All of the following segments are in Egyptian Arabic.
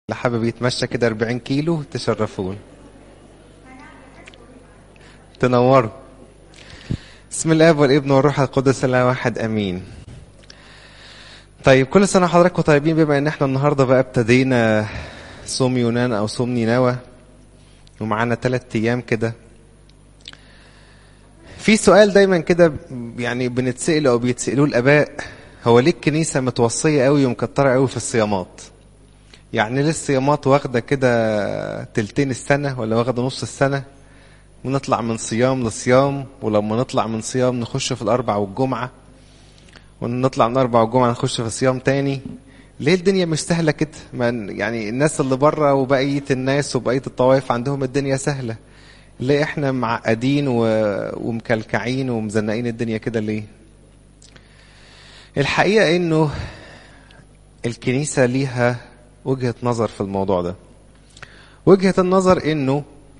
اللي حابب يتمشى كده 40 كيلو تشرفون تنوروا بسم الاب والابن والروح القدس الله واحد امين طيب كل سنه وحضراتكم طيبين بما ان احنا النهارده بقى ابتدينا صوم يونان او صوم نينوى ومعانا ثلاث ايام كده في سؤال دايما كده يعني بنتسأله او بيتسألوه الاباء هو ليه الكنيسه متوصيه قوي ومكتره قوي في الصيامات يعني ليه الصيامات واخده كده تلتين السنه ولا واخده نص السنه ونطلع من صيام لصيام ولما نطلع من صيام نخش في الاربع والجمعه ونطلع من الاربع والجمعه نخش في صيام تاني ليه الدنيا مش سهله كده ما يعني الناس اللي بره وبقيه الناس وبقيه الطوائف عندهم الدنيا سهله ليه احنا معقدين و... ومكلكعين ومزنقين الدنيا كده ليه الحقيقه انه الكنيسه ليها وجهه نظر في الموضوع ده وجهه النظر انه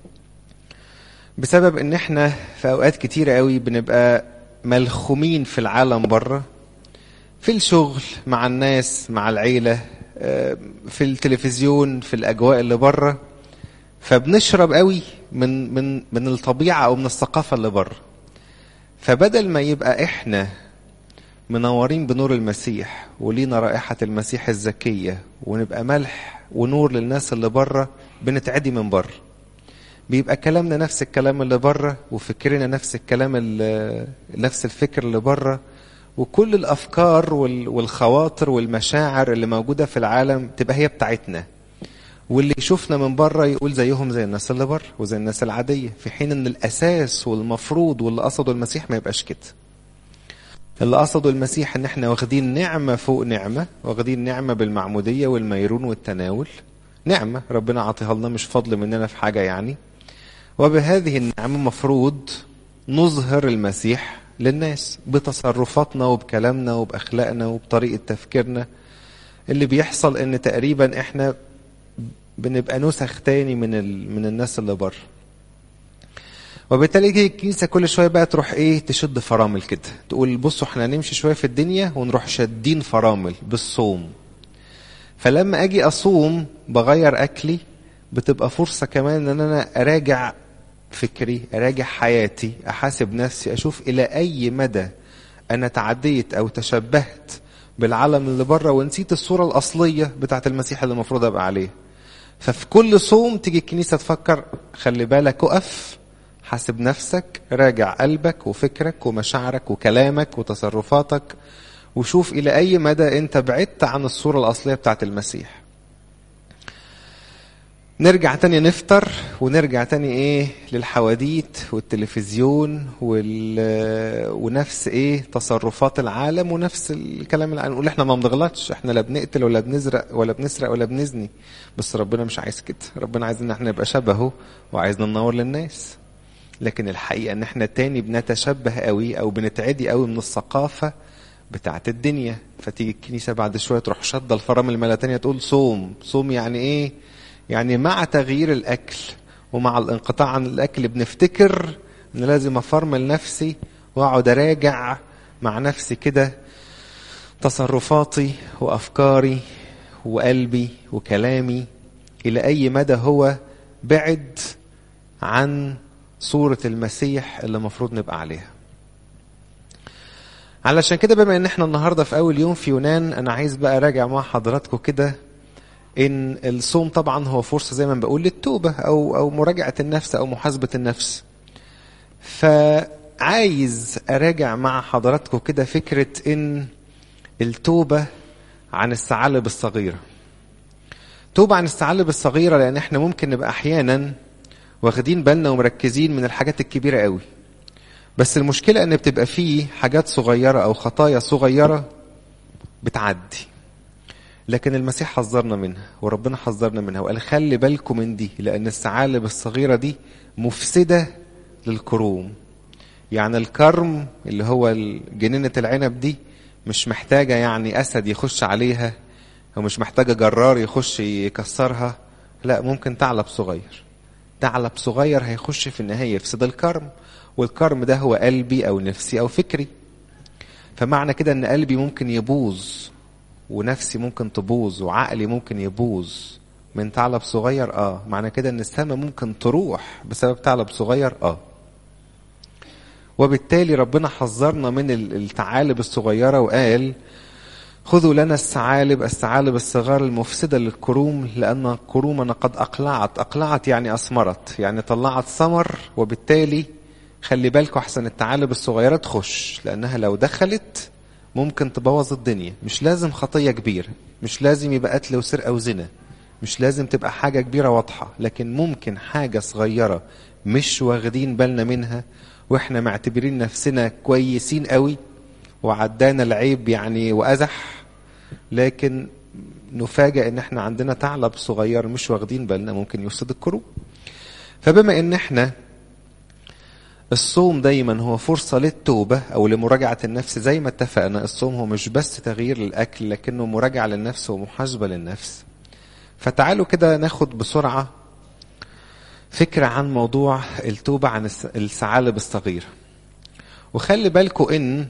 بسبب ان احنا في اوقات كتيره قوي بنبقى ملخومين في العالم بره في الشغل مع الناس مع العيله في التلفزيون في الاجواء اللي بره فبنشرب قوي من من من الطبيعه او من الثقافه اللي بره فبدل ما يبقى احنا منورين بنور المسيح ولينا رائحه المسيح الزكيه ونبقى ملح ونور للناس اللي بره بنتعدي من بره بيبقى كلامنا نفس الكلام اللي بره وفكرنا نفس الكلام اللي نفس الفكر اللي بره وكل الافكار والخواطر والمشاعر اللي موجوده في العالم تبقى هي بتاعتنا واللي يشوفنا من بره يقول زيهم زي الناس اللي بره وزي الناس العاديه في حين ان الاساس والمفروض واللي قصده المسيح ما يبقاش كده اللي قصده المسيح ان احنا واخدين نعمه فوق نعمه واخدين نعمه بالمعموديه والميرون والتناول نعمه ربنا عطيها لنا مش فضل مننا في حاجه يعني وبهذه النعمه مفروض نظهر المسيح للناس بتصرفاتنا وبكلامنا وباخلاقنا وبطريقه تفكيرنا اللي بيحصل ان تقريبا احنا بنبقى نسخ تاني من ال... من الناس اللي بره وبالتالي تيجي الكنيسه كل شويه بقى تروح ايه تشد فرامل كده تقول بصوا احنا هنمشي شويه في الدنيا ونروح شادين فرامل بالصوم فلما اجي اصوم بغير اكلي بتبقى فرصه كمان ان انا اراجع فكري اراجع حياتي احاسب نفسي اشوف الى اي مدى انا تعديت او تشبهت بالعالم اللي بره ونسيت الصوره الاصليه بتاعت المسيح اللي المفروض ابقى عليه ففي كل صوم تيجي الكنيسه تفكر خلي بالك اقف حاسب نفسك راجع قلبك وفكرك ومشاعرك وكلامك وتصرفاتك وشوف الى اي مدى انت بعدت عن الصوره الاصليه بتاعت المسيح نرجع تاني نفطر ونرجع تاني ايه للحواديت والتلفزيون وال... ونفس ايه تصرفات العالم ونفس الكلام اللي نقول احنا ما بنغلطش احنا لا بنقتل ولا بنزرق ولا بنسرق ولا بنزني بس ربنا مش عايز كده ربنا عايز ان احنا نبقى شبهه وعايزنا ننور للناس لكن الحقيقه ان احنا تاني بنتشبه قوي او بنتعدي قوي من الثقافه بتاعت الدنيا فتيجي الكنيسه بعد شويه تروح شاده الفرامل المره تانية تقول صوم صوم يعني ايه يعني مع تغيير الاكل ومع الانقطاع عن الاكل بنفتكر ان لازم افرمل نفسي واقعد اراجع مع نفسي كده تصرفاتي وافكاري وقلبي وكلامي الى اي مدى هو بعد عن صورة المسيح اللي المفروض نبقى عليها علشان كده بما ان احنا النهارده في اول يوم في يونان انا عايز بقى اراجع مع حضراتكم كده ان الصوم طبعا هو فرصه زي ما بقول للتوبه او او مراجعه النفس او محاسبه النفس فعايز اراجع مع حضراتكم كده فكره ان التوبه عن الثعالب الصغيره توبه عن الثعالب الصغيره لان احنا ممكن نبقى احيانا واخدين بالنا ومركزين من الحاجات الكبيره قوي بس المشكله ان بتبقى فيه حاجات صغيره او خطايا صغيره بتعدي لكن المسيح حذرنا منها وربنا حذرنا منها وقال خلي بالكم من دي لان الثعالب الصغيره دي مفسده للكروم يعني الكرم اللي هو جنينه العنب دي مش محتاجه يعني اسد يخش عليها ومش محتاجه جرار يخش يكسرها لا ممكن ثعلب صغير ثعلب صغير هيخش في النهايه يفسد الكرم والكرم ده هو قلبي او نفسي او فكري فمعنى كده ان قلبي ممكن يبوظ ونفسي ممكن تبوظ وعقلي ممكن يبوظ من ثعلب صغير اه معنى كده ان السماء ممكن تروح بسبب ثعلب صغير اه وبالتالي ربنا حذرنا من الثعالب الصغيره وقال خذوا لنا الثعالب الثعالب الصغار المفسدة للكروم لأن كرومنا قد أقلعت أقلعت يعني أثمرت يعني طلعت ثمر وبالتالي خلي بالكوا أحسن الثعالب الصغيرة تخش لأنها لو دخلت ممكن تبوظ الدنيا مش لازم خطية كبيرة مش لازم يبقى قتل وسرقة وزنا مش لازم تبقى حاجة كبيرة واضحة لكن ممكن حاجة صغيرة مش واخدين بالنا منها واحنا معتبرين نفسنا كويسين قوي وعدانا العيب يعني وازح لكن نفاجئ ان احنا عندنا ثعلب صغير مش واخدين بالنا ممكن يفسد الكروب فبما ان احنا الصوم دايما هو فرصة للتوبة أو لمراجعة النفس زي ما اتفقنا الصوم هو مش بس تغيير للأكل لكنه مراجعة للنفس ومحاسبة للنفس فتعالوا كده ناخد بسرعة فكرة عن موضوع التوبة عن الثعالب الصغيرة وخلي بالكم إن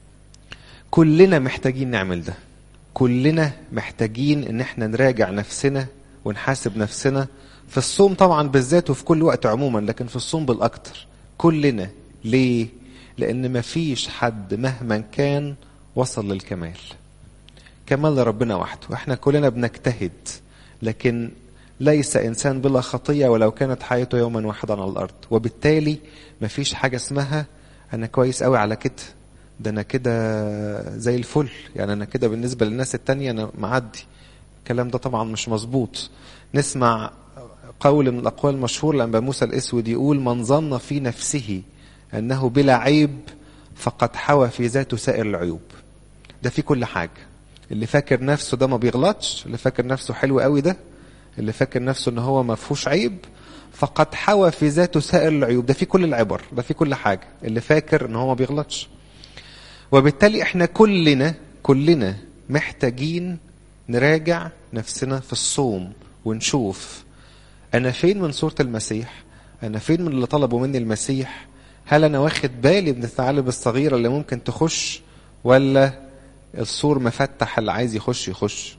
كلنا محتاجين نعمل ده كلنا محتاجين ان احنا نراجع نفسنا ونحاسب نفسنا في الصوم طبعا بالذات وفي كل وقت عموما لكن في الصوم بالاكتر كلنا ليه لان مفيش حد مهما كان وصل للكمال كمال ربنا وحده احنا كلنا بنجتهد لكن ليس انسان بلا خطيه ولو كانت حياته يوما واحدا على الارض وبالتالي مفيش حاجه اسمها انا كويس قوي على كده ده انا كده زي الفل يعني انا كده بالنسبه للناس التانية انا معدي الكلام ده طبعا مش مظبوط نسمع قول من الاقوال المشهور لما موسى الاسود يقول من ظن في نفسه انه بلا عيب فقد حوى في ذاته سائر العيوب ده في كل حاجه اللي فاكر نفسه ده ما بيغلطش اللي فاكر نفسه حلو قوي ده اللي فاكر نفسه ان هو ما فيهوش عيب فقد حوى في ذاته سائر العيوب ده في كل العبر ده في كل حاجه اللي فاكر ان هو ما بيغلطش وبالتالي احنا كلنا كلنا محتاجين نراجع نفسنا في الصوم ونشوف انا فين من صورة المسيح انا فين من اللي طلبوا مني المسيح هل انا واخد بالي من الثعالب الصغيرة اللي ممكن تخش ولا السور مفتح اللي عايز يخش يخش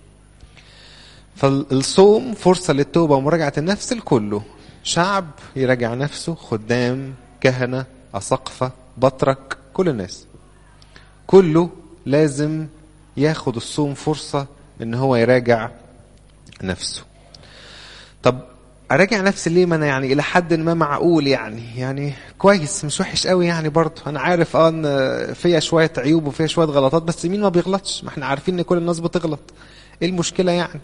فالصوم فرصة للتوبة ومراجعة النفس الكله شعب يراجع نفسه خدام كهنة أسقفة بطرك كل الناس كله لازم ياخد الصوم فرصة ان هو يراجع نفسه طب اراجع نفسي ليه ما انا يعني الى حد ما معقول يعني يعني كويس مش وحش قوي يعني برضه انا عارف اه ان فيا شويه عيوب وفيا شويه غلطات بس مين ما بيغلطش ما احنا عارفين ان كل الناس بتغلط ايه المشكله يعني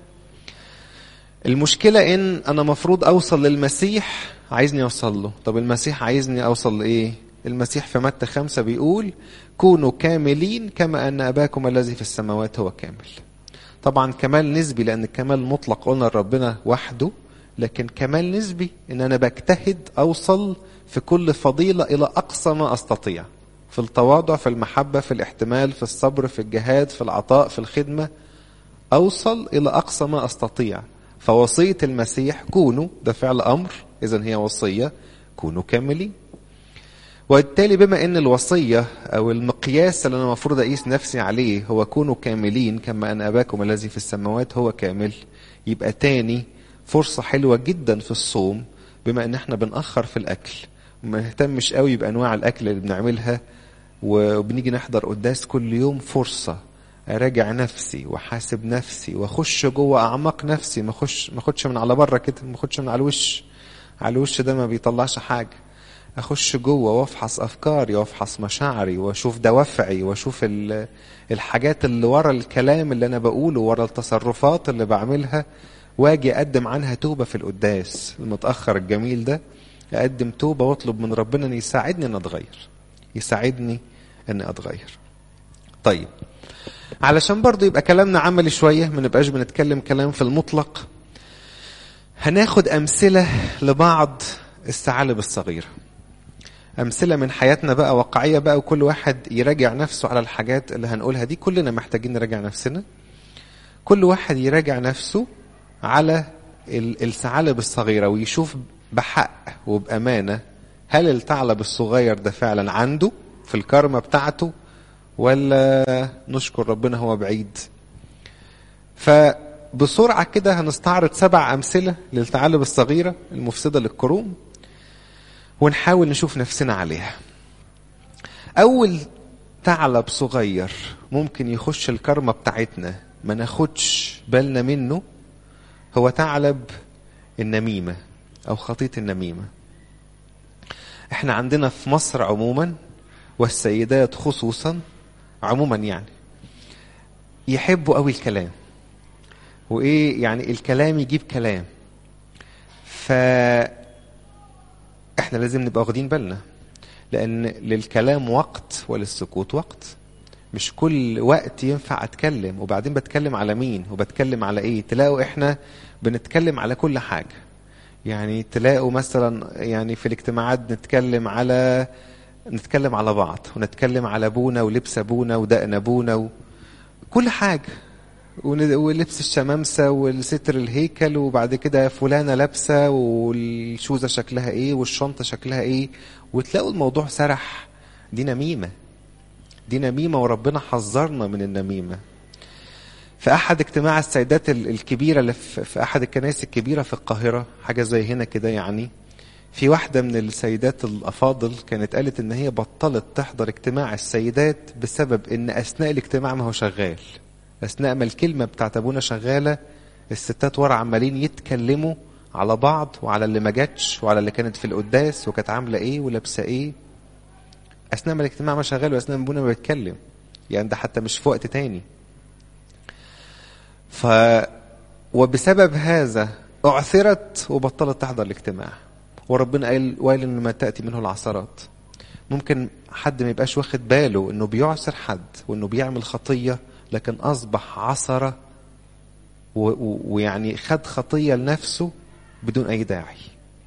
المشكله ان انا مفروض اوصل للمسيح عايزني اوصل له طب المسيح عايزني اوصل لايه المسيح في متى خمسة بيقول كونوا كاملين كما أن أباكم الذي في السماوات هو كامل طبعا كمال نسبي لأن الكمال مطلق قلنا ربنا وحده لكن كمال نسبي ان انا بجتهد اوصل في كل فضيلة الى اقصى ما استطيع في التواضع في المحبة في الاحتمال في الصبر في الجهاد في العطاء في الخدمة اوصل الى اقصى ما استطيع فوصية المسيح كونوا ده فعل امر اذا هي وصية كونوا كاملين وبالتالي بما ان الوصية او المقياس اللي انا المفروض اقيس نفسي عليه هو كونوا كاملين كما ان اباكم الذي في السماوات هو كامل يبقى تاني فرصة حلوة جدا في الصوم بما ان احنا بنأخر في الاكل وما نهتمش قوي بانواع الاكل اللي بنعملها وبنيجي نحضر قداس كل يوم فرصة اراجع نفسي واحاسب نفسي واخش جوه اعماق نفسي ما اخش ما اخدش من على بره كده ما اخدش من على الوش على الوش ده ما بيطلعش حاجه اخش جوه وافحص افكاري وافحص مشاعري واشوف دوافعي واشوف الحاجات اللي ورا الكلام اللي انا بقوله ورا التصرفات اللي بعملها واجي اقدم عنها توبه في القداس المتاخر الجميل ده اقدم توبه واطلب من ربنا ان يساعدني ان اتغير يساعدني ان اتغير طيب علشان برضو يبقى كلامنا عملي شويه ما نبقاش بنتكلم كلام في المطلق هناخد امثله لبعض الثعالب الصغيره أمثلة من حياتنا بقى واقعية بقى وكل واحد يراجع نفسه على الحاجات اللي هنقولها دي كلنا محتاجين نراجع نفسنا كل واحد يراجع نفسه على الثعالب الصغيرة ويشوف بحق وبأمانة هل الثعلب الصغير ده فعلا عنده في الكرمة بتاعته ولا نشكر ربنا هو بعيد بسرعة كده هنستعرض سبع أمثلة للثعالب الصغيرة المفسدة للكروم ونحاول نشوف نفسنا عليها أول ثعلب صغير ممكن يخش الكرمة بتاعتنا ما ناخدش بالنا منه هو ثعلب النميمة أو خطية النميمة احنا عندنا في مصر عموما والسيدات خصوصا عموما يعني يحبوا قوي الكلام وايه يعني الكلام يجيب كلام ف احنا لازم نبقى واخدين بالنا لان للكلام وقت وللسكوت وقت مش كل وقت ينفع اتكلم وبعدين بتكلم على مين وبتكلم على ايه تلاقوا احنا بنتكلم على كل حاجه يعني تلاقوا مثلا يعني في الاجتماعات نتكلم على نتكلم على بعض ونتكلم على ابونا ولبس ابونا ودقن ابونا و... كل حاجه ولبس الشمامسه والستر الهيكل وبعد كده فلانه لابسه والشوزه شكلها ايه والشنطه شكلها ايه وتلاقوا الموضوع سرح دي نميمه دي نميمه وربنا حذرنا من النميمه في احد اجتماع السيدات الكبيره اللي في احد الكنائس الكبيره في القاهره حاجه زي هنا كده يعني في واحده من السيدات الافاضل كانت قالت ان هي بطلت تحضر اجتماع السيدات بسبب ان اثناء الاجتماع ما هو شغال اثناء ما الكلمه بتاعت ابونا شغاله الستات ورا عمالين يتكلموا على بعض وعلى اللي ما جاتش وعلى اللي كانت في القداس وكانت عامله ايه ولابسه ايه اثناء ما الاجتماع ما شغال واثناء ما ابونا ما بيتكلم يعني ده حتى مش في وقت تاني ف وبسبب هذا اعثرت وبطلت تحضر الاجتماع وربنا قال ويل ان ما تاتي منه العثرات ممكن حد ما يبقاش واخد باله انه بيعثر حد وانه بيعمل خطيه لكن اصبح عثره ويعني خد خطيه لنفسه بدون اي داعي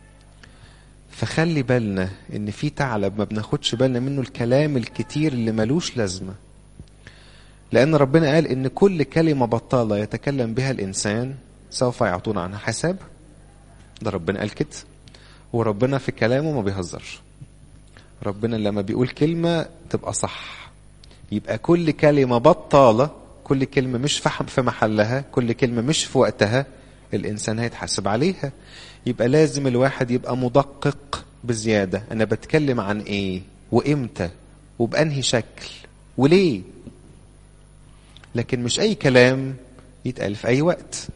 فخلي بالنا ان في ثعلب ما بناخدش بالنا منه الكلام الكتير اللي ملوش لازمه لأن ربنا قال إن كل كلمة بطالة يتكلم بها الإنسان سوف يعطون عنها حساب ده ربنا قال كده وربنا في كلامه ما بيهزرش ربنا لما بيقول كلمة تبقى صح يبقى كل كلمة بطالة كل كلمة مش في محلها كل كلمة مش في وقتها الإنسان هيتحاسب عليها يبقى لازم الواحد يبقى مدقق بزيادة أنا بتكلم عن إيه وإمتى وبأنهي شكل وليه لكن مش أي كلام يتقال في أي وقت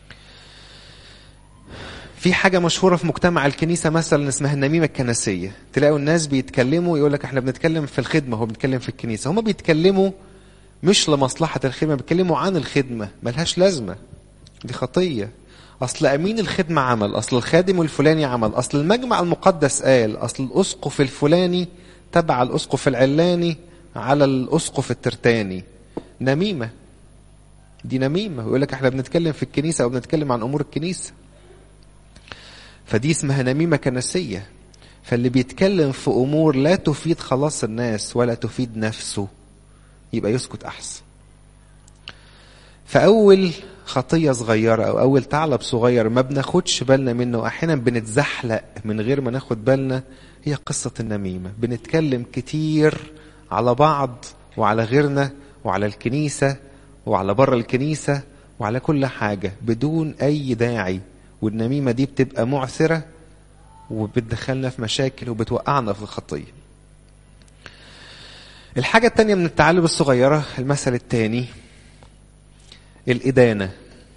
في حاجة مشهورة في مجتمع الكنيسة مثلا اسمها النميمة الكنسية تلاقوا الناس بيتكلموا يقول لك احنا بنتكلم في الخدمة هو بنتكلم في الكنيسة هما بيتكلموا مش لمصلحة الخدمة بيتكلموا عن الخدمة ملهاش لازمة دي خطية أصل أمين الخدمة عمل أصل الخادم الفلاني عمل أصل المجمع المقدس قال أصل الأسقف الفلاني تبع الأسقف العلاني على الأسقف الترتاني نميمة دي نميمة ويقول لك احنا بنتكلم في الكنيسة أو بنتكلم عن أمور الكنيسة فدي اسمها نميمة كنسية فاللي بيتكلم في أمور لا تفيد خلاص الناس ولا تفيد نفسه يبقى يسكت أحسن فأول خطية صغيرة أو أول ثعلب صغير ما بناخدش بالنا منه أحيانا بنتزحلق من غير ما ناخد بالنا هي قصة النميمة بنتكلم كتير على بعض وعلى غيرنا وعلى الكنيسة وعلى بره الكنيسة وعلى كل حاجة بدون أي داعي والنميمة دي بتبقى معثرة وبتدخلنا في مشاكل وبتوقعنا في الخطية الحاجة التانية من التعالب الصغيرة المثل التاني الإدانة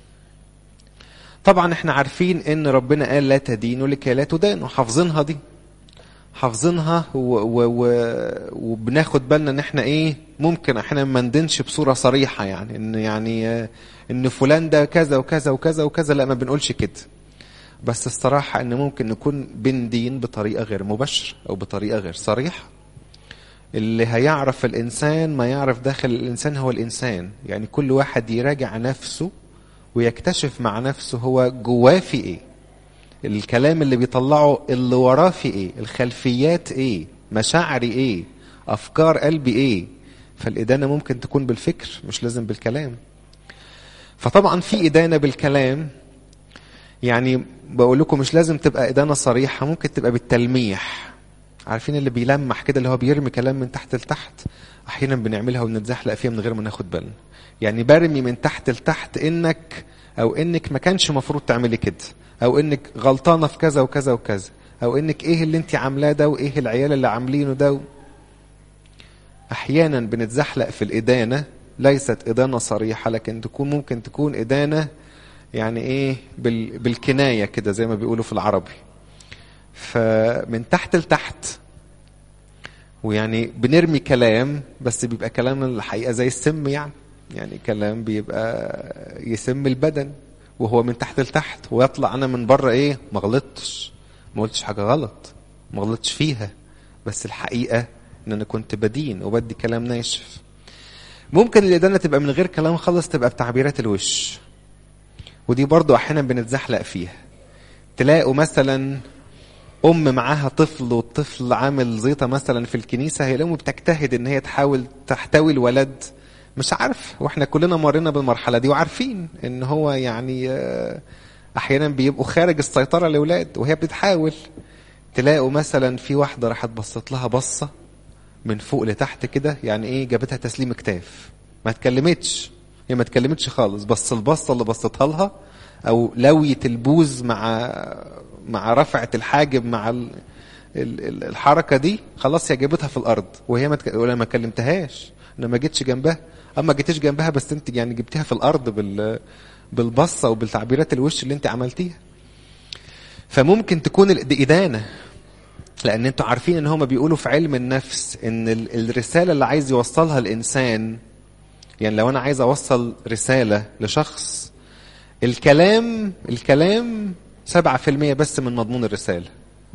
طبعا احنا عارفين ان ربنا قال لا تدينوا لكي لا تدانوا حافظينها دي حافظينها و... و... و... وبناخد بالنا ان احنا ايه ممكن احنا ما ندينش بصوره صريحه يعني ان يعني ان فلان ده كذا وكذا وكذا وكذا لا ما بنقولش كده بس الصراحه ان ممكن نكون بندين بطريقه غير مباشره او بطريقه غير صريحه اللي هيعرف الانسان ما يعرف داخل الانسان هو الانسان يعني كل واحد يراجع نفسه ويكتشف مع نفسه هو جواه في ايه الكلام اللي بيطلعه اللي وراه في ايه الخلفيات ايه مشاعري ايه افكار قلبي ايه فالادانه ممكن تكون بالفكر مش لازم بالكلام فطبعا في ادانه بالكلام يعني بقول لكم مش لازم تبقى ادانه صريحه ممكن تبقى بالتلميح عارفين اللي بيلمح كده اللي هو بيرمي كلام من تحت لتحت احيانا بنعملها ونتزحلق فيها من غير ما ناخد بالنا يعني برمي من تحت لتحت انك او انك ما كانش المفروض تعملي كده او انك غلطانه في كذا وكذا وكذا او انك ايه اللي انت عاملاه ده وايه العيال اللي عاملينه ده احيانا بنتزحلق في الادانه ليست ادانه صريحه لكن تكون ممكن تكون ادانه يعني ايه بال بالكنايه كده زي ما بيقولوا في العربي فمن تحت لتحت ويعني بنرمي كلام بس بيبقى كلام الحقيقه زي السم يعني يعني كلام بيبقى يسم البدن وهو من تحت لتحت ويطلع انا من بره ايه ما غلطتش ما قلتش حاجه غلط ما غلطتش فيها بس الحقيقه ان انا كنت بدين وبدي كلام ناشف ممكن الادانه تبقى من غير كلام خالص تبقى بتعبيرات الوش ودي برضو احيانا بنتزحلق فيها تلاقوا مثلا ام معاها طفل والطفل عامل زيطه مثلا في الكنيسه هي الام بتجتهد ان هي تحاول تحتوي الولد مش عارف واحنا كلنا مرينا بالمرحله دي وعارفين ان هو يعني احيانا بيبقوا خارج السيطره الاولاد وهي بتحاول تلاقوا مثلا في واحده راحت بصت لها بصه من فوق لتحت كده يعني ايه جابتها تسليم كتاف ما اتكلمتش هي ما اتكلمتش خالص بس البصه اللي بصتها لها او لويه البوز مع مع رفعه الحاجب مع ال ال الحركه دي خلاص هي جابتها في الارض وهي ما تك... ولا ما كلمتهاش انا ما جيتش جنبها اما جيتيش جنبها بس انت يعني جبتيها في الارض بال بالبصه وبالتعبيرات الوش اللي انت عملتيها فممكن تكون الادانه لان انتوا عارفين ان هما بيقولوا في علم النفس ان الرساله اللي عايز يوصلها الانسان يعني لو انا عايز اوصل رساله لشخص الكلام الكلام سبعة في المية بس من مضمون الرسالة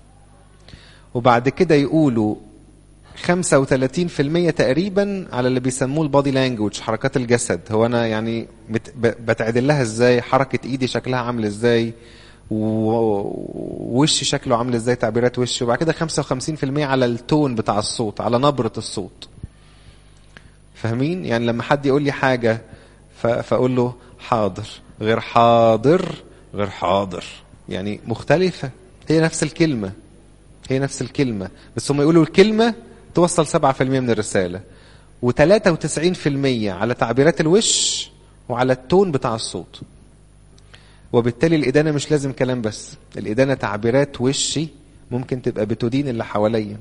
وبعد كده يقولوا خمسة وثلاثين في المية تقريبا على اللي بيسموه البادي لانجوج حركات الجسد هو أنا يعني بتعدل لها ازاي حركة ايدي شكلها عامل ازاي ووشي شكله عامل ازاي تعبيرات وشي وبعد كده خمسة وخمسين في المية على التون بتاع الصوت على نبرة الصوت فاهمين يعني لما حد يقول لي حاجة فأقول له حاضر غير حاضر غير حاضر يعني مختلفة هي نفس الكلمة هي نفس الكلمة بس هم يقولوا الكلمة توصل سبعة في المية من الرسالة وتلاتة وتسعين في المية على تعبيرات الوش وعلى التون بتاع الصوت وبالتالي الإدانة مش لازم كلام بس الإدانة تعبيرات وشي ممكن تبقى بتدين اللي حواليا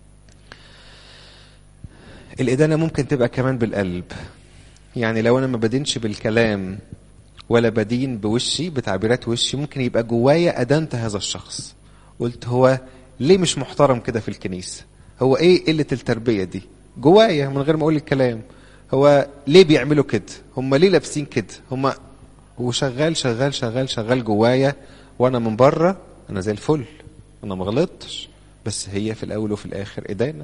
الإدانة ممكن تبقى كمان بالقلب يعني لو أنا ما بدينش بالكلام ولا بدين بوشي بتعبيرات وشي ممكن يبقى جوايا أدنت هذا الشخص قلت هو ليه مش محترم كده في الكنيسة هو ايه قلة التربية دي جوايا من غير ما اقول الكلام هو ليه بيعملوا كده هم ليه لابسين كده هم وشغال شغال شغال شغال جوايا وانا من بره انا زي الفل انا ما غلطتش بس هي في الاول وفي الاخر ادانه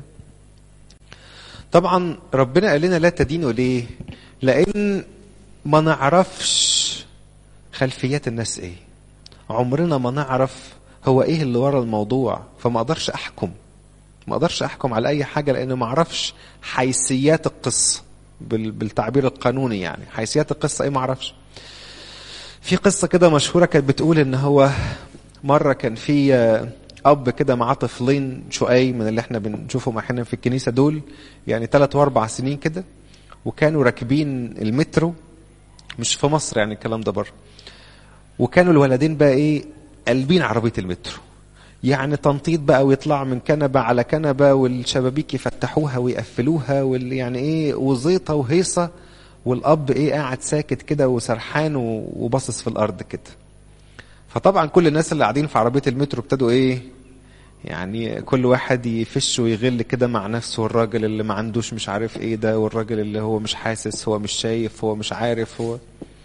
طبعا ربنا قال لنا لا تدينوا ليه لان ما نعرفش خلفيات الناس ايه عمرنا ما نعرف هو ايه اللي ورا الموضوع فما اقدرش احكم ما اقدرش احكم على اي حاجه لان ما اعرفش حيثيات القصه بالتعبير القانوني يعني حيثيات القصه ايه ما اعرفش في قصه كده مشهوره كانت بتقول ان هو مره كان في اب كده معاه طفلين شقاي من اللي احنا بنشوفهم احيانا في الكنيسه دول يعني ثلاث واربع سنين كده وكانوا راكبين المترو مش في مصر يعني الكلام ده بره وكانوا الولدين بقى ايه قلبين عربيه المترو يعني تنطيط بقى ويطلع من كنبه على كنبه والشبابيك يفتحوها ويقفلوها واللي يعني ايه وزيطه وهيصه والاب ايه قاعد ساكت كده وسرحان وباصص في الارض كده فطبعا كل الناس اللي قاعدين في عربيه المترو ابتدوا ايه يعني كل واحد يفش ويغل كده مع نفسه والراجل اللي ما عندوش مش عارف ايه ده والراجل اللي هو مش حاسس هو مش شايف هو مش عارف هو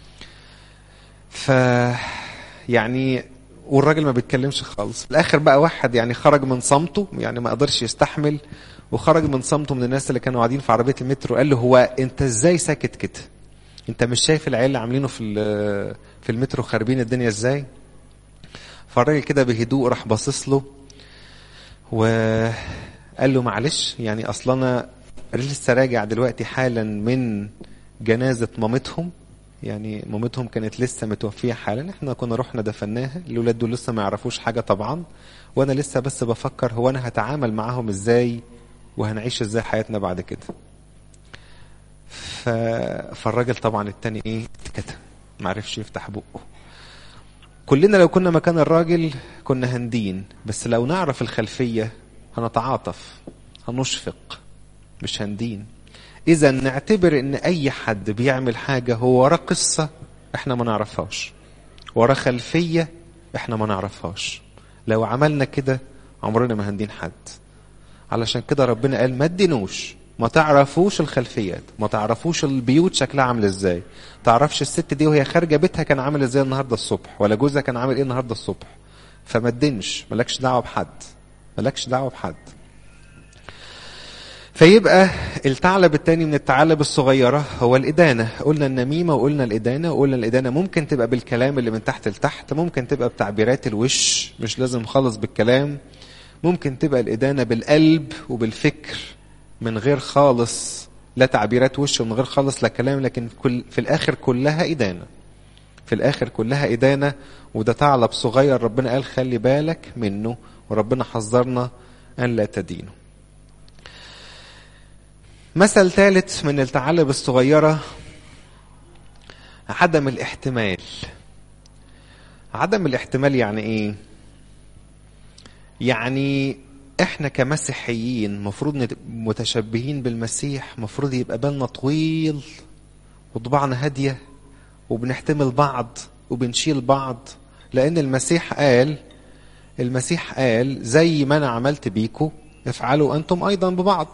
ف يعني والراجل ما بيتكلمش خالص في الاخر بقى واحد يعني خرج من صمته يعني ما قدرش يستحمل وخرج من صمته من الناس اللي كانوا قاعدين في عربيه المترو قال له هو انت ازاي ساكت كده انت مش شايف العيال اللي عاملينه في في المترو خاربين الدنيا ازاي فالراجل كده بهدوء راح باصص له وقال له معلش يعني اصلا انا لسه راجع دلوقتي حالا من جنازه مامتهم يعني مامتهم كانت لسه متوفيه حالا احنا كنا رحنا دفناها الاولاد دول لسه ما يعرفوش حاجه طبعا وانا لسه بس بفكر هو انا هتعامل معاهم ازاي وهنعيش ازاي حياتنا بعد كده ف... فالراجل طبعا التاني ايه اتكتم معرفش يفتح بقه كلنا لو كنا مكان الراجل كنا هندين بس لو نعرف الخلفية هنتعاطف هنشفق مش هندين اذا نعتبر ان اي حد بيعمل حاجة هو وراه قصة احنا ما نعرفهاش وراه خلفية احنا ما نعرفهاش لو عملنا كده عمرنا ما هندين حد علشان كده ربنا قال ما تدينوش ما تعرفوش الخلفيات ما تعرفوش البيوت شكلها عامل ازاي تعرفش الست دي وهي خارجه بيتها كان عامل ازاي النهارده الصبح ولا جوزها كان عامل ايه النهارده الصبح فما تدينش مالكش دعوه بحد مالكش دعوه بحد فيبقى الثعلب الثاني من الثعالب الصغيرة هو الإدانة قلنا النميمة وقلنا الإدانة وقلنا الإدانة ممكن تبقى بالكلام اللي من تحت لتحت ممكن تبقى بتعبيرات الوش مش لازم خالص بالكلام ممكن تبقى الإدانة بالقلب وبالفكر من غير خالص لا تعبيرات وش ومن غير خالص لا كلام لكن كل في الآخر كلها إدانة في الآخر كلها إدانة وده ثعلب صغير ربنا قال خلي بالك منه وربنا حذرنا أن لا تدينه مثل ثالث من الثعالب الصغيرة عدم الاحتمال عدم الاحتمال يعني ايه يعني احنا كمسيحيين مفروض متشبهين بالمسيح مفروض يبقى بالنا طويل وطباعنا هادية وبنحتمل بعض وبنشيل بعض لان المسيح قال المسيح قال زي ما انا عملت بيكو افعلوا انتم ايضا ببعض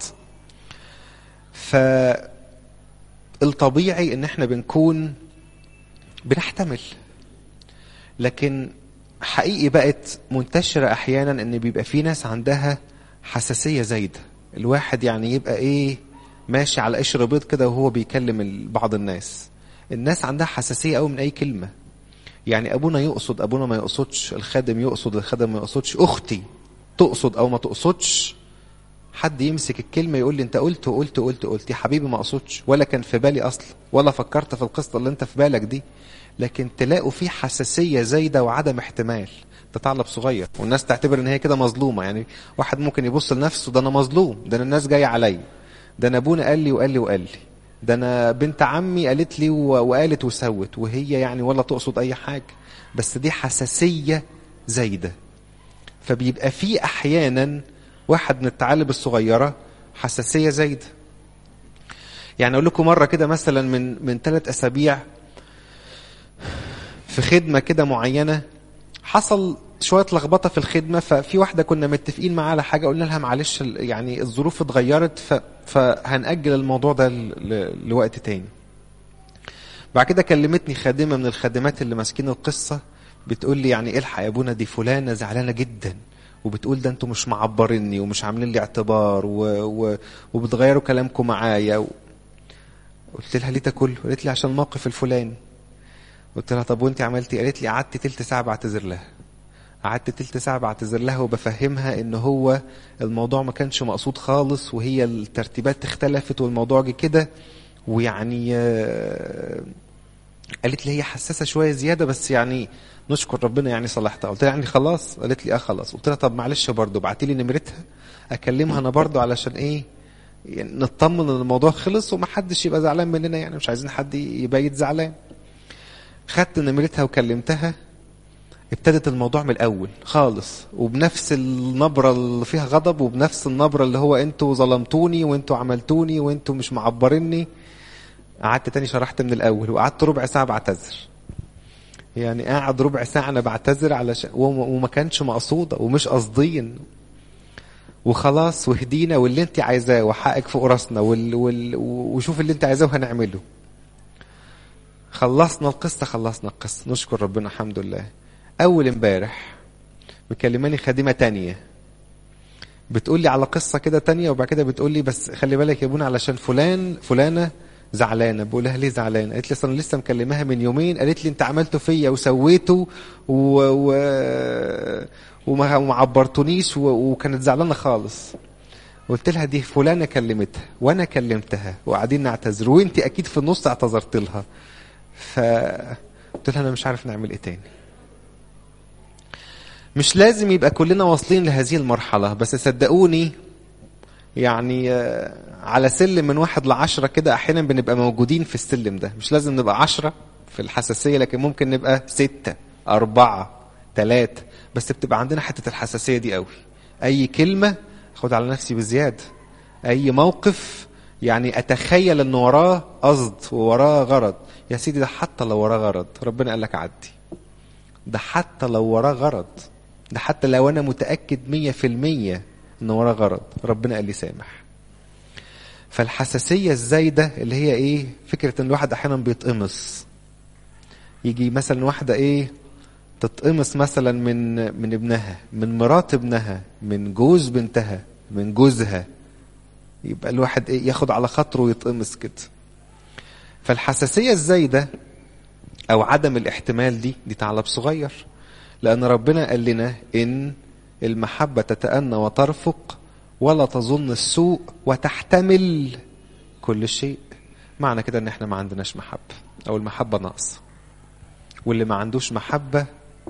فالطبيعي ان احنا بنكون بنحتمل لكن حقيقي بقت منتشرة احيانا ان بيبقى في ناس عندها حساسية زايدة الواحد يعني يبقى ايه ماشي على قشر بيض كده وهو بيكلم بعض الناس الناس عندها حساسية قوي من اي كلمة يعني ابونا يقصد ابونا ما يقصدش الخادم يقصد الخادم ما يقصدش اختي تقصد او ما تقصدش حد يمسك الكلمة يقول لي انت قلت وقلت وقلت وقلت يا حبيبي ما اقصدش ولا كان في بالي اصلا ولا فكرت في القصة اللي انت في بالك دي لكن تلاقوا في حساسية زايدة وعدم احتمال ده ثعلب صغير والناس تعتبر ان هي كده مظلومة يعني واحد ممكن يبص لنفسه ده انا مظلوم ده انا الناس جاية عليا ده انا ابونا قال لي وقال لي وقال لي ده انا بنت عمي قالت لي وقالت وسوت وهي يعني ولا تقصد اي حاجة بس دي حساسية زايدة فبيبقى في احيانا واحد من الثعالب الصغيرة حساسية زايدة يعني أقول لكم مرة كده مثلا من من ثلاث أسابيع في خدمة كده معينة حصل شوية لخبطة في الخدمة ففي واحدة كنا متفقين معاها على حاجة قلنا لها معلش يعني الظروف اتغيرت فهنأجل الموضوع ده لوقت تاني. بعد كده كلمتني خادمة من الخادمات اللي ماسكين القصة بتقول لي يعني الحق يا ابونا دي فلانة زعلانة جدا وبتقول ده انتوا مش معبريني ومش عاملين لي اعتبار و... و... وبتغيروا كلامكم معايا و... قلت لها ليه ده كله؟ قالت لي عشان الموقف الفلاني قلت لها طب وانت عملتي قالت لي قعدت تلت ساعه بعتذر لها قعدت تلت ساعه بعتذر لها وبفهمها ان هو الموضوع ما كانش مقصود خالص وهي الترتيبات اختلفت والموضوع جه كده ويعني قالت لي هي حساسه شويه زياده بس يعني نشكر ربنا يعني صلحتها قلت لها يعني خلاص قالت لي اه خلاص قلت لها طب معلش برضه ابعتي لي نمرتها اكلمها انا برضه علشان ايه يعني نطمن ان الموضوع خلص ومحدش يبقى زعلان مننا يعني مش عايزين حد يبيت زعلان خدت نمرتها وكلمتها ابتدت الموضوع من الاول خالص وبنفس النبره اللي فيها غضب وبنفس النبره اللي هو انتوا ظلمتوني وانتوا عملتوني وانتوا مش معبريني قعدت تاني شرحت من الاول وقعدت ربع ساعه بعتذر يعني قاعد ربع ساعه انا بعتذر علشان وما كانش مقصوده ومش قصدين وخلاص وهدينا واللي انت عايزاه وحقك فوق راسنا وال... وال... وشوف اللي انت عايزاه وهنعمله خلصنا القصه خلصنا القصه نشكر ربنا الحمد لله اول امبارح مكلماني خادمه تانية بتقول لي على قصه كده تانية وبعد كده بتقول لي بس خلي بالك يا ابونا علشان فلان فلانه زعلانه بقول لها ليه زعلانه قالت لي انا لسه مكلماها من يومين قالت لي انت عملته فيا وسويته و... و... وما وما عبرتونيش و... وكانت زعلانه خالص قلت لها دي فلانه كلمتها وانا كلمتها وقاعدين نعتذر وانت اكيد في النص اعتذرت لها فقلت لها انا مش عارف نعمل ايه تاني مش لازم يبقى كلنا واصلين لهذه المرحلة بس صدقوني يعني على سلم من واحد لعشرة كده أحيانا بنبقى موجودين في السلم ده مش لازم نبقى عشرة في الحساسية لكن ممكن نبقى ستة أربعة ثلاثة بس بتبقى عندنا حتة الحساسية دي قوي أي كلمة أخد على نفسي بزيادة أي موقف يعني أتخيل إن وراه قصد ووراه غرض يا سيدي ده حتى لو وراه غرض ربنا قال لك عدي ده حتى لو وراه غرض ده حتى لو أنا متأكد مية في المية إن وراه غرض ربنا قال لي سامح فالحساسية الزايدة اللي هي ايه فكرة ان الواحد احيانا بيتقمص يجي مثلا واحدة ايه تتقمص مثلا من من ابنها من مرات ابنها من جوز بنتها من جوزها يبقى الواحد ايه ياخد على خاطره ويتقمص كده فالحساسية الزايدة او عدم الاحتمال دي دي ثعلب صغير لان ربنا قال لنا ان المحبة تتأنى وترفق ولا تظن السوء وتحتمل كل شيء معنى كده ان احنا ما عندناش محبة او المحبة ناقصة واللي ما عندوش محبة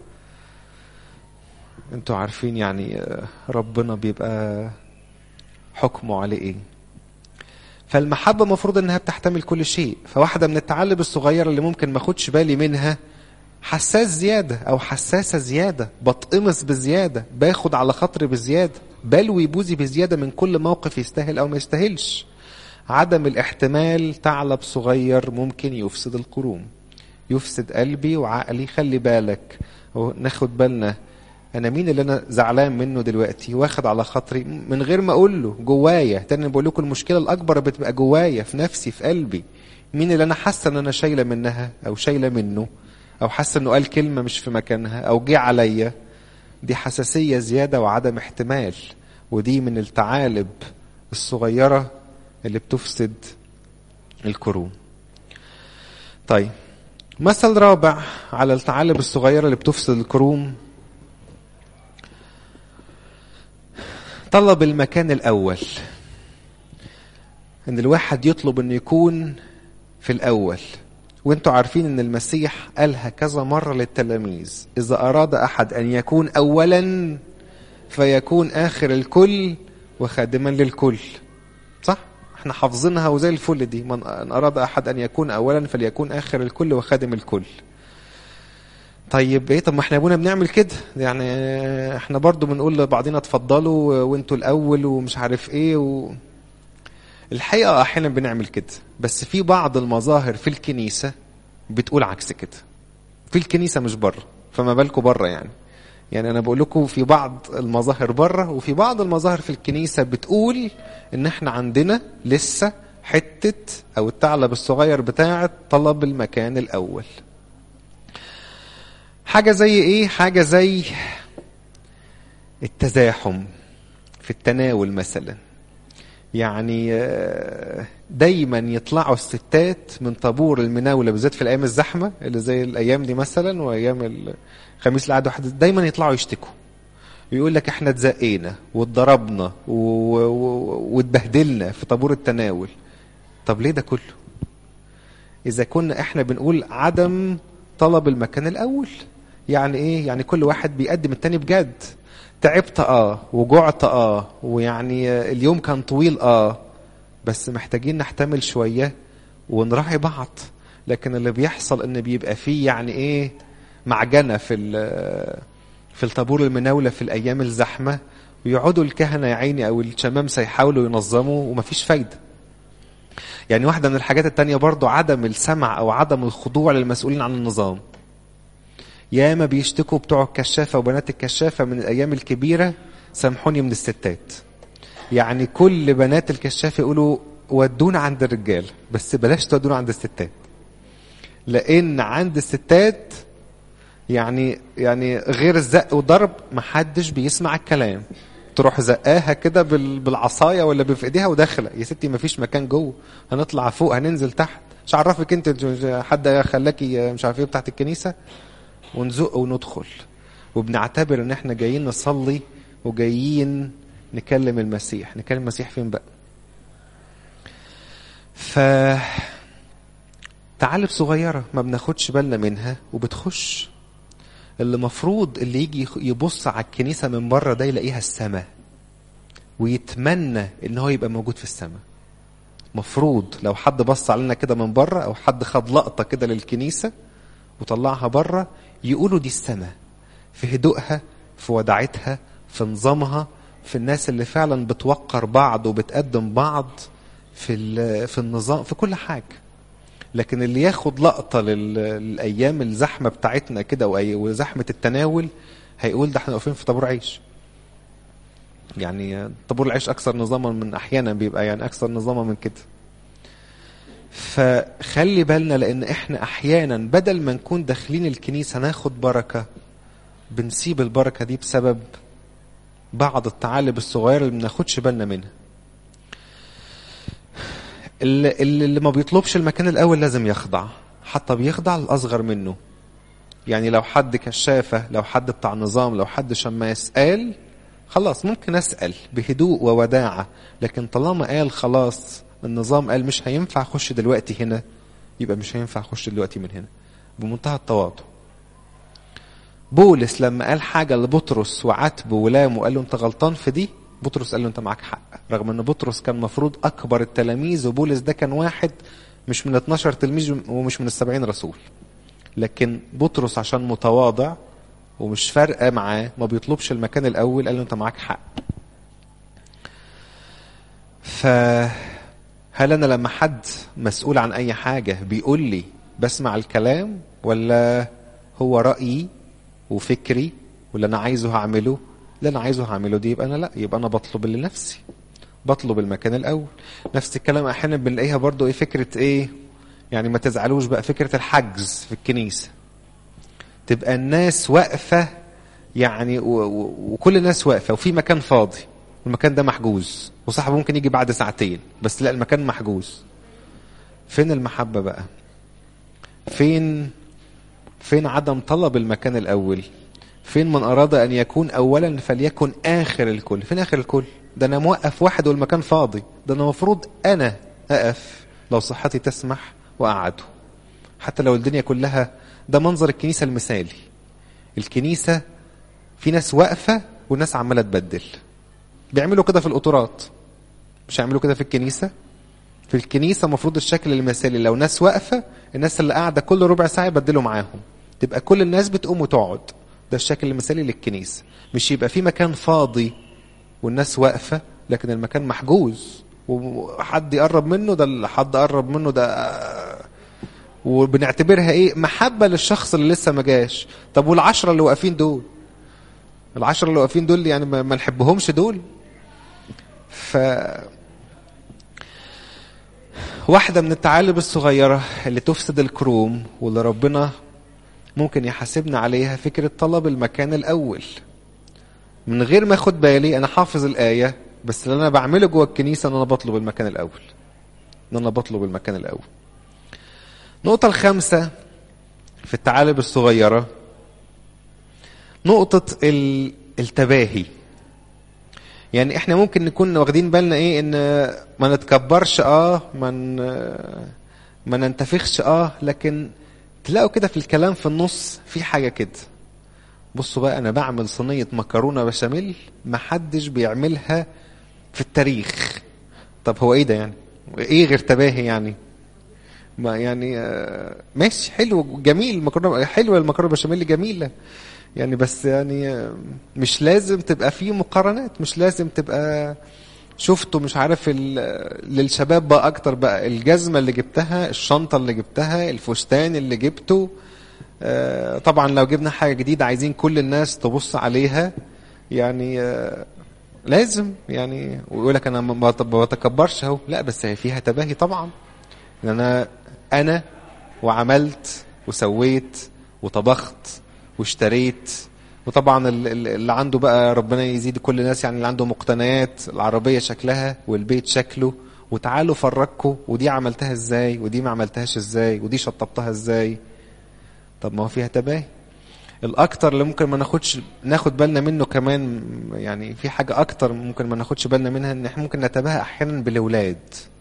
انتوا عارفين يعني ربنا بيبقى حكمه عليه ايه فالمحبة مفروض انها بتحتمل كل شيء فواحدة من التعلب الصغيرة اللي ممكن ما اخدش بالي منها حساس زيادة او حساسة زيادة بتقمص بزيادة باخد على خاطري بزيادة بلوي بوزي بزيادة من كل موقف يستاهل او ما يستاهلش عدم الاحتمال ثعلب صغير ممكن يفسد القروم يفسد قلبي وعقلي خلي بالك ناخد بالنا انا مين اللي انا زعلان منه دلوقتي واخد على خاطري من غير ما اقول له جوايا تاني بقول لكم المشكله الاكبر بتبقى جوايا في نفسي في قلبي مين اللي انا حاسه ان انا شايله منها او شايله منه او حاسه انه قال كلمه مش في مكانها او جه عليا دي حساسيه زياده وعدم احتمال ودي من الثعالب الصغيره اللي بتفسد الكروم طيب مثل رابع على الثعالب الصغيره اللي بتفسد الكروم طلب المكان الاول ان الواحد يطلب انه يكون في الاول وانتوا عارفين ان المسيح قالها كذا مرة للتلاميذ اذا اراد احد ان يكون اولا فيكون اخر الكل وخادما للكل صح احنا حافظينها وزي الفل دي من اراد احد ان يكون اولا فليكون اخر الكل وخادم الكل طيب ايه طب ما احنا ابونا بنعمل كده يعني احنا برضو بنقول لبعضنا اتفضلوا وانتوا الاول ومش عارف ايه و... الحقيقة أحيانا بنعمل كده بس في بعض المظاهر في الكنيسة بتقول عكس كده في الكنيسة مش بره فما بالكم بره يعني يعني أنا بقول لكم في بعض المظاهر بره وفي بعض المظاهر في الكنيسة بتقول إن إحنا عندنا لسه حتة أو الثعلب الصغير بتاعة طلب المكان الأول حاجة زي إيه؟ حاجة زي التزاحم في التناول مثلا يعني دايما يطلعوا الستات من طابور المناوله بالذات في الايام الزحمه اللي زي الايام دي مثلا وايام الخميس العاده واحد دايما يطلعوا يشتكوا يقول لك احنا اتزقينا واتضربنا واتبهدلنا في طابور التناول طب ليه ده كله اذا كنا احنا بنقول عدم طلب المكان الاول يعني ايه يعني كل واحد بيقدم التاني بجد تعبت اه وجعت اه ويعني اليوم كان طويل اه بس محتاجين نحتمل شوية ونراعي بعض لكن اللي بيحصل ان بيبقى فيه يعني ايه معجنة في في الطابور المناولة في الايام الزحمة ويقعدوا الكهنة يا عيني او الشمامسة يحاولوا ينظموا ومفيش فايدة يعني واحدة من الحاجات التانية برضو عدم السمع او عدم الخضوع للمسؤولين عن النظام ياما بيشتكوا بتوع الكشافة وبنات الكشافة من الأيام الكبيرة سامحوني من الستات يعني كل بنات الكشافة يقولوا ودونا عند الرجال بس بلاش تودونا عند الستات لأن عند الستات يعني يعني غير الزق والضرب محدش بيسمع الكلام تروح زقاها كده بالعصايه ولا في ايديها وداخله يا ستي مفيش مكان جوه هنطلع فوق هننزل تحت مش عرفك انت حد خلاكي مش عارف ايه بتاعت الكنيسه ونزق وندخل وبنعتبر ان احنا جايين نصلي وجايين نكلم المسيح نكلم المسيح فين بقى ف تعالب صغيرة ما بناخدش بالنا منها وبتخش اللي مفروض اللي يجي يبص على الكنيسة من بره ده يلاقيها السماء ويتمنى ان هو يبقى موجود في السماء مفروض لو حد بص علينا كده من بره او حد خد لقطة كده للكنيسة وطلعها بره يقولوا دي السماء في هدوءها في وداعتها في نظامها في الناس اللي فعلا بتوقر بعض وبتقدم بعض في في النظام في كل حاجه لكن اللي ياخد لقطه للايام الزحمه بتاعتنا كده وزحمه التناول هيقول ده احنا واقفين في طابور عيش يعني طابور العيش اكثر نظاما من احيانا بيبقى يعني اكثر نظاما من كده فخلي بالنا لان احنا احيانا بدل ما نكون داخلين الكنيسه ناخد بركه بنسيب البركه دي بسبب بعض التعالب الصغيره اللي ما بناخدش بالنا منها اللي, اللي ما بيطلبش المكان الاول لازم يخضع حتى بيخضع الاصغر منه يعني لو حد كشافه لو حد بتاع نظام لو حد شماس قال خلاص ممكن اسال بهدوء ووداعه لكن طالما قال خلاص النظام قال مش هينفع اخش دلوقتي هنا يبقى مش هينفع اخش دلوقتي من هنا بمنتهى التواضع بولس لما قال حاجه لبطرس وعاتبه ولامه وقال له انت غلطان في دي بطرس قال له انت معاك حق رغم ان بطرس كان مفروض اكبر التلاميذ وبولس ده كان واحد مش من 12 تلميذ ومش من السبعين رسول لكن بطرس عشان متواضع ومش فارقه معاه ما بيطلبش المكان الاول قال له انت معاك حق فهل انا لما حد مسؤول عن اي حاجه بيقول لي بسمع الكلام ولا هو رايي وفكري واللي انا عايزه هعمله اللي انا عايزه هعمله دي يبقى انا لا يبقى انا بطلب لنفسي بطلب المكان الاول نفس الكلام احيانا بنلاقيها برضو ايه فكره ايه يعني ما تزعلوش بقى فكره الحجز في الكنيسه تبقى الناس واقفه يعني و- و- وكل الناس واقفه وفي مكان فاضي المكان ده محجوز وصاحبه ممكن يجي بعد ساعتين بس لا المكان محجوز فين المحبه بقى فين فين عدم طلب المكان الاول فين من اراد ان يكون اولا فليكن اخر الكل فين اخر الكل ده انا موقف واحد والمكان فاضي ده انا المفروض انا اقف لو صحتي تسمح واقعده حتى لو الدنيا كلها ده منظر الكنيسه المثالي الكنيسه في ناس واقفه والناس عماله تبدل بيعملوا كده في القطورات مش هيعملوا كده في الكنيسه في الكنيسه المفروض الشكل المثالي لو ناس واقفه الناس اللي قاعده كل ربع ساعه يبدلوا معاهم تبقى كل الناس بتقوم وتقعد ده الشكل المثالي للكنيسه مش يبقى في مكان فاضي والناس واقفه لكن المكان محجوز وحد يقرب منه ده اللي حد قرب منه ده وبنعتبرها ايه محبه للشخص اللي لسه ما جاش طب والعشره اللي واقفين دول العشره اللي واقفين دول يعني ما ما نحبهمش دول ف واحده من الثعالب الصغيره اللي تفسد الكروم واللي ربنا ممكن يحاسبنا عليها فكره طلب المكان الاول من غير ما اخد بالي انا حافظ الايه بس اللي انا بعمله جوه الكنيسه ان انا بطلب المكان الاول ان انا بطلب المكان الاول النقطة الخامسة في الثعالب الصغيرة نقطة ال- التباهي يعني احنا ممكن نكون واخدين بالنا ايه ان ما نتكبرش اه ما ن- ما ننتفخش اه لكن تلاقوا كده في الكلام في النص في حاجة كده بصوا بقى انا بعمل صينية مكرونة بشاميل ما حدش بيعملها في التاريخ طب هو ايه ده يعني ايه غير تباهي يعني ما يعني آه، ماشي حلو جميل المكرونه حلوه المكرونه بشاميل جميله يعني بس يعني آه، مش لازم تبقى فيه مقارنات مش لازم تبقى شفته مش عارف ال- للشباب بقى اكتر بقى الجزمه اللي جبتها الشنطه اللي جبتها الفستان اللي جبته آه، طبعا لو جبنا حاجه جديده عايزين كل الناس تبص عليها يعني آه، لازم يعني ويقول لك انا ما ما بتكبرش اهو لا بس هي فيها تباهي طبعا ان انا انا وعملت وسويت وطبخت واشتريت وطبعا ال- ال- اللي عنده بقى ربنا يزيد كل الناس يعني اللي عنده مقتنيات العربيه شكلها والبيت شكله وتعالوا فرجكوا ودي عملتها ازاي ودي ما عملتهاش ازاي ودي شطبتها ازاي طب ما هو فيها تباهي الاكتر اللي ممكن ما ناخدش ناخد بالنا منه كمان يعني في حاجه اكتر ممكن ما ناخدش بالنا منها ان احنا ممكن نتباهى احيانا بالاولاد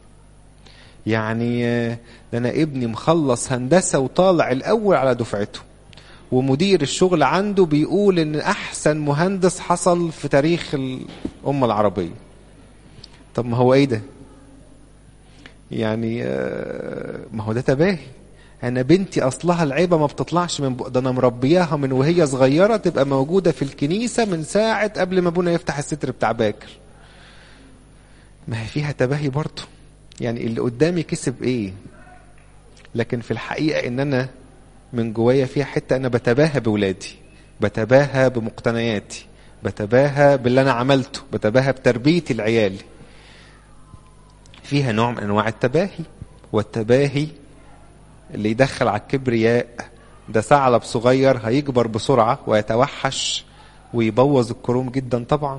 يعني آه، ده انا ابني مخلص هندسه وطالع الاول على دفعته ومدير الشغل عنده بيقول ان احسن مهندس حصل في تاريخ الامه العربيه طب ما هو ايه ده يعني آه، ما هو ده تباهي انا بنتي اصلها العيبه ما بتطلعش من بق ده انا مربياها من وهي صغيره تبقى موجوده في الكنيسه من ساعه قبل ما ابونا يفتح الستر بتاع باكر ما هي فيها تباهي برضه يعني اللي قدامي كسب ايه لكن في الحقيقه ان انا من جوايا فيها حته انا بتباهى بولادي بتباهى بمقتنياتي بتباهى باللي انا عملته بتباهى بتربيتي لعيالي فيها نوع من انواع التباهي والتباهي اللي يدخل على الكبرياء ده ثعلب صغير هيكبر بسرعه ويتوحش ويبوظ الكروم جدا طبعا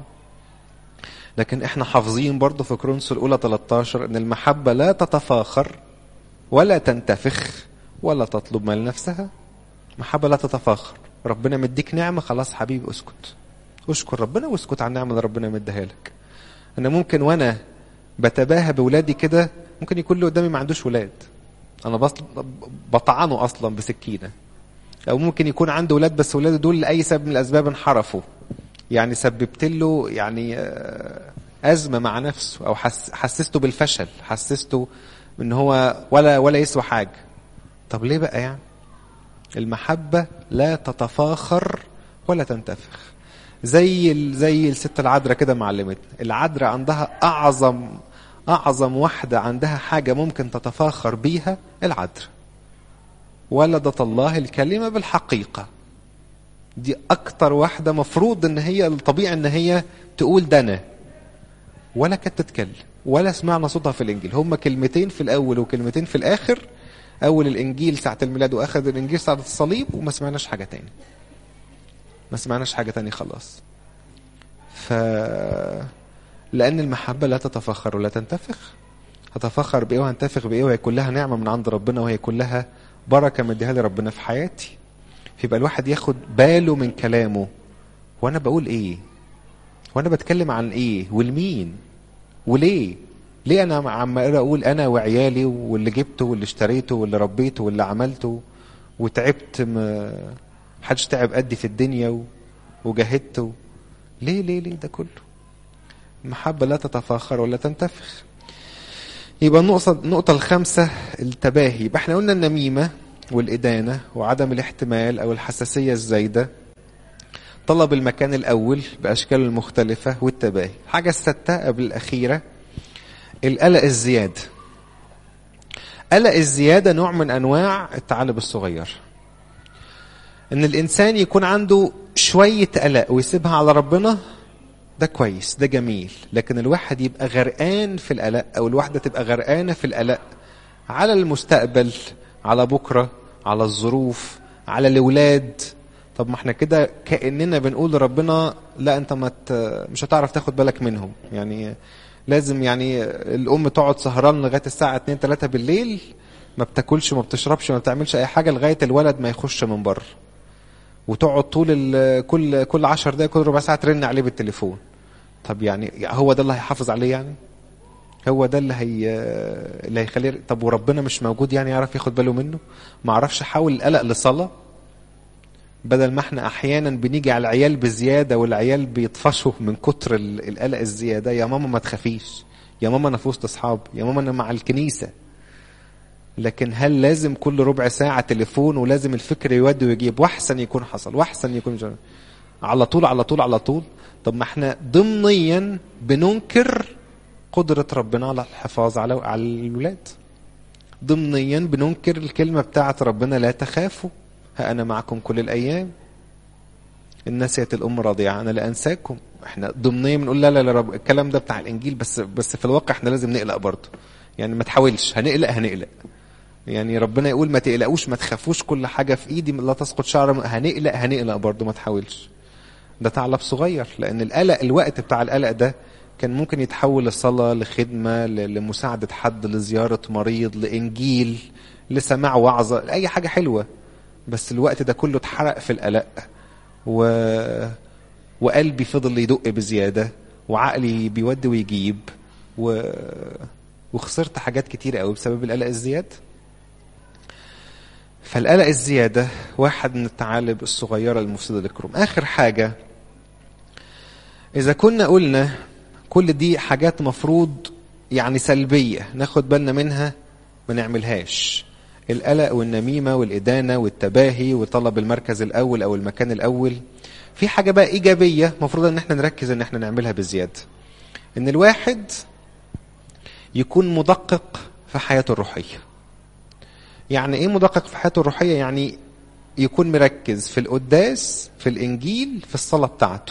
لكن احنا حافظين برضه في كرونس الاولى 13 ان المحبه لا تتفاخر ولا تنتفخ ولا تطلب مال نفسها محبه لا تتفاخر ربنا مديك نعمه خلاص حبيبي اسكت اشكر ربنا واسكت على النعمه اللي ربنا مديها لك انا ممكن وانا بتباهى بولادي كده ممكن يكون اللي قدامي ما عندوش ولاد انا بص بطعنه اصلا بسكينه او ممكن يكون عنده ولاد بس ولاده دول لاي سبب من الاسباب انحرفوا يعني سببت له يعني ازمه مع نفسه او حس حسسته بالفشل حسسته ان هو ولا ولا يسوى حاجه طب ليه بقى يعني المحبه لا تتفاخر ولا تنتفخ زي زي الست العذراء كده معلمتنا العذراء عندها اعظم اعظم واحده عندها حاجه ممكن تتفاخر بيها العذراء ولدت الله الكلمه بالحقيقه دي اكتر واحده مفروض ان هي الطبيعي ان هي تقول ده انا ولا كانت تتكلم ولا سمعنا صوتها في الانجيل هما كلمتين في الاول وكلمتين في الاخر اول الانجيل ساعه الميلاد واخر الانجيل ساعه الصليب وما سمعناش حاجه تاني ما سمعناش حاجه تاني خلاص ف لان المحبه لا تتفخر ولا تنتفخ هتفخر بايه وهنتفخ بايه وهي كلها نعمه من عند ربنا وهي كلها بركه مديها لي ربنا في حياتي فيبقى الواحد ياخد باله من كلامه وانا بقول ايه وانا بتكلم عن ايه والمين وليه ليه انا عمال اقول انا وعيالي واللي جبته واللي اشتريته واللي ربيته واللي عملته وتعبت ما حدش تعب قدي في الدنيا وجاهدت ليه ليه ليه ده كله المحبة لا تتفاخر ولا تنتفخ يبقى النقطة النقطة الخامسة التباهي يبقى احنا قلنا النميمة والإدانة وعدم الاحتمال أو الحساسية الزايدة طلب المكان الأول بأشكاله المختلفة والتباهي الحاجة الستة قبل الأخيرة القلق الزيادة قلق الزيادة نوع من أنواع التعلب الصغير إن الإنسان يكون عنده شوية قلق ويسيبها على ربنا ده كويس ده جميل لكن الواحد يبقى غرقان في القلق أو الواحدة تبقى غرقانة في القلق على المستقبل على بكرة على الظروف على الأولاد طب ما احنا كده كأننا بنقول لربنا لا انت ما مش هتعرف تاخد بالك منهم يعني لازم يعني الام تقعد سهران لغايه الساعه 2 3 بالليل ما بتاكلش ما بتشربش ما بتعملش اي حاجه لغايه الولد ما يخش من بره وتقعد طول كل كل 10 دقايق كل ربع ساعه ترن عليه بالتليفون طب يعني هو ده اللي هيحافظ عليه يعني هو ده اللي هي اللي هيخليه طب وربنا مش موجود يعني يعرف ياخد باله منه ما اعرفش احول القلق لصلاه بدل ما احنا احيانا بنيجي على العيال بزياده والعيال بيطفشوا من كتر القلق الزياده يا ماما ما تخافيش يا ماما انا في وسط اصحابي يا ماما انا مع الكنيسه لكن هل لازم كل ربع ساعه تليفون ولازم الفكر يودي ويجيب واحسن يكون حصل واحسن يكون جرى. على طول على طول على طول طب ما احنا ضمنيا بننكر قدره ربنا على الحفاظ على على الولاد ضمنيا بننكر الكلمه بتاعه ربنا لا تخافوا ها أنا معكم كل الأيام إن نسيت الأم راضية أنا لا أنساكم إحنا ضمنيا بنقول لا لا لا رب الكلام ده بتاع الإنجيل بس بس في الواقع إحنا لازم نقلق برضه يعني ما تحاولش هنقلق هنقلق يعني ربنا يقول ما تقلقوش ما تخافوش كل حاجة في إيدي لا تسقط شعر هنقلق هنقلق برضه ما تحاولش ده ثعلب صغير لأن القلق الوقت بتاع القلق ده كان ممكن يتحول لصلاة لخدمة لمساعدة حد لزيارة مريض لإنجيل لسماع وعظة أي حاجة حلوة بس الوقت ده كله اتحرق في القلق و... وقلبي فضل يدق بزياده وعقلي بيودي ويجيب و... وخسرت حاجات كتير قوي بسبب القلق الزياد فالقلق الزياده واحد من الثعالب الصغيره المفسده للكروم اخر حاجه اذا كنا قلنا كل دي حاجات مفروض يعني سلبيه ناخد بالنا منها ما نعملهاش القلق والنميمة والإدانة والتباهي وطلب المركز الأول أو المكان الأول في حاجة بقى إيجابية مفروض إن احنا نركز إن احنا نعملها بزيادة إن الواحد يكون مدقق في حياته الروحية يعني إيه مدقق في حياته الروحية يعني يكون مركز في القداس في الإنجيل في الصلاة بتاعته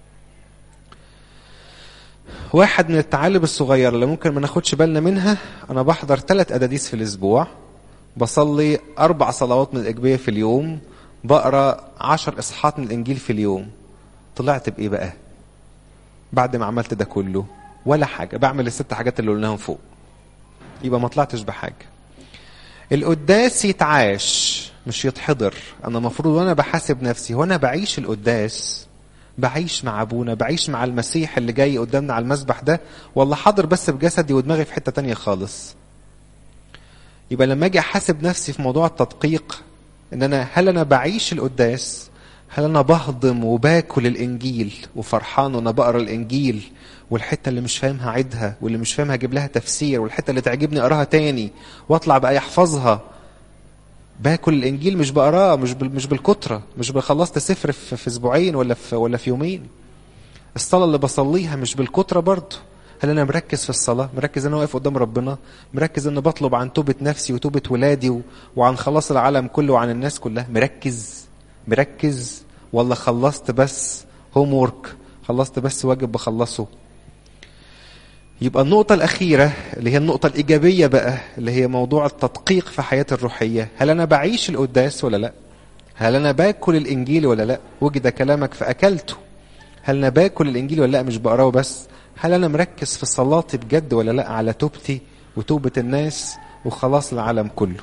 واحد من التعالب الصغيرة اللي ممكن ما ناخدش بالنا منها أنا بحضر ثلاث أداديس في الأسبوع بصلي أربع صلوات من الإجبية في اليوم بقرا عشر إصحاحات من الإنجيل في اليوم طلعت بإيه بقى؟ بعد ما عملت ده كله ولا حاجة بعمل الست حاجات اللي قلناهم فوق يبقى ما طلعتش بحاجة القداس يتعاش مش يتحضر أنا المفروض وأنا بحاسب نفسي وأنا بعيش القداس بعيش مع ابونا بعيش مع المسيح اللي جاي قدامنا على المسبح ده ولا حاضر بس بجسدي ودماغي في حته تانية خالص يبقى لما اجي احاسب نفسي في موضوع التدقيق ان انا هل انا بعيش القداس هل انا بهضم وباكل الانجيل وفرحان وانا بقرا الانجيل والحته اللي مش فاهمها عيدها واللي مش فاهمها اجيب لها تفسير والحته اللي تعجبني اقراها تاني واطلع بقى احفظها باكل الانجيل مش بقراه مش بال مش بالكتره مش خلصت سفر في, في اسبوعين ولا في ولا في يومين الصلاه اللي بصليها مش بالكتره برضه هل انا مركز في الصلاه مركز ان انا واقف قدام ربنا مركز ان بطلب عن توبه نفسي وتوبه ولادي و... وعن خلاص العالم كله وعن الناس كلها مركز مركز ولا خلصت بس هوم وورك خلصت بس واجب بخلصه يبقى النقطة الأخيرة اللي هي النقطة الإيجابية بقى اللي هي موضوع التدقيق في حياتي الروحية هل أنا بعيش القداس ولا لأ؟ هل أنا باكل الإنجيل ولا لأ؟ وجد كلامك فأكلته هل أنا باكل الإنجيل ولا لأ مش بقراه بس؟ هل أنا مركز في صلاتي بجد ولا لأ على توبتي وتوبة الناس وخلاص العالم كله؟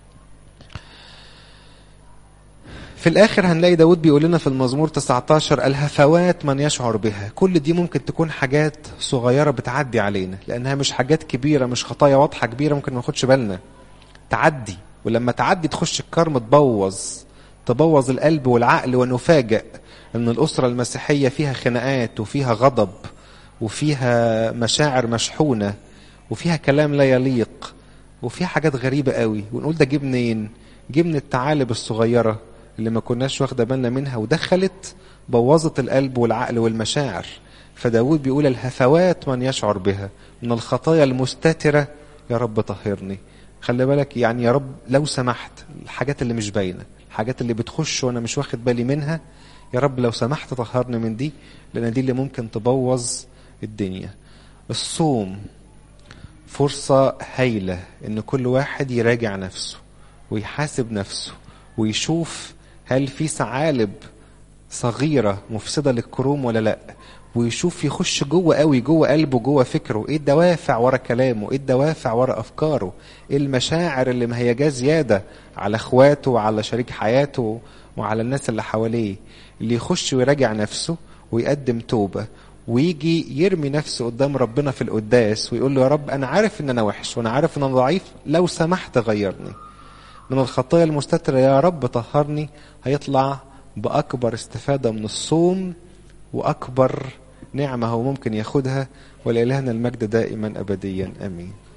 في الآخر هنلاقي داود بيقول لنا في المزمور 19 الهفوات من يشعر بها كل دي ممكن تكون حاجات صغيرة بتعدي علينا لأنها مش حاجات كبيرة مش خطايا واضحة كبيرة ممكن ما ناخدش بالنا تعدي ولما تعدي تخش الكرم تبوظ تبوظ القلب والعقل ونفاجئ ان الأسرة المسيحية فيها خناقات وفيها غضب وفيها مشاعر مشحونة وفيها كلام لا يليق وفيها حاجات غريبة قوي ونقول ده جه منين جه من التعالب الصغيرة اللي ما كناش واخده بالنا منها ودخلت بوظت القلب والعقل والمشاعر فداود بيقول الهفوات من يشعر بها من الخطايا المستترة يا رب طهرني خلي بالك يعني يا رب لو سمحت الحاجات اللي مش باينة الحاجات اللي بتخش وانا مش واخد بالي منها يا رب لو سمحت طهرني من دي لان دي اللي ممكن تبوظ الدنيا الصوم فرصة هايلة ان كل واحد يراجع نفسه ويحاسب نفسه ويشوف هل في ثعالب صغيرة مفسدة للكروم ولا لا ويشوف يخش جوه قوي جوه قلبه جوه فكره ايه الدوافع ورا كلامه ايه الدوافع ورا افكاره ايه المشاعر اللي مهيجاه زياده على اخواته وعلى شريك حياته وعلى الناس اللي حواليه اللي يخش ويراجع نفسه ويقدم توبه ويجي يرمي نفسه قدام ربنا في القداس ويقول له يا رب انا عارف ان انا وحش وانا عارف ان انا ضعيف لو سمحت غيرني من الخطايا المستترة يا رب طهرني هيطلع بأكبر استفادة من الصوم وأكبر نعمة هو ممكن ياخدها ولإلهنا المجد دائما أبديا آمين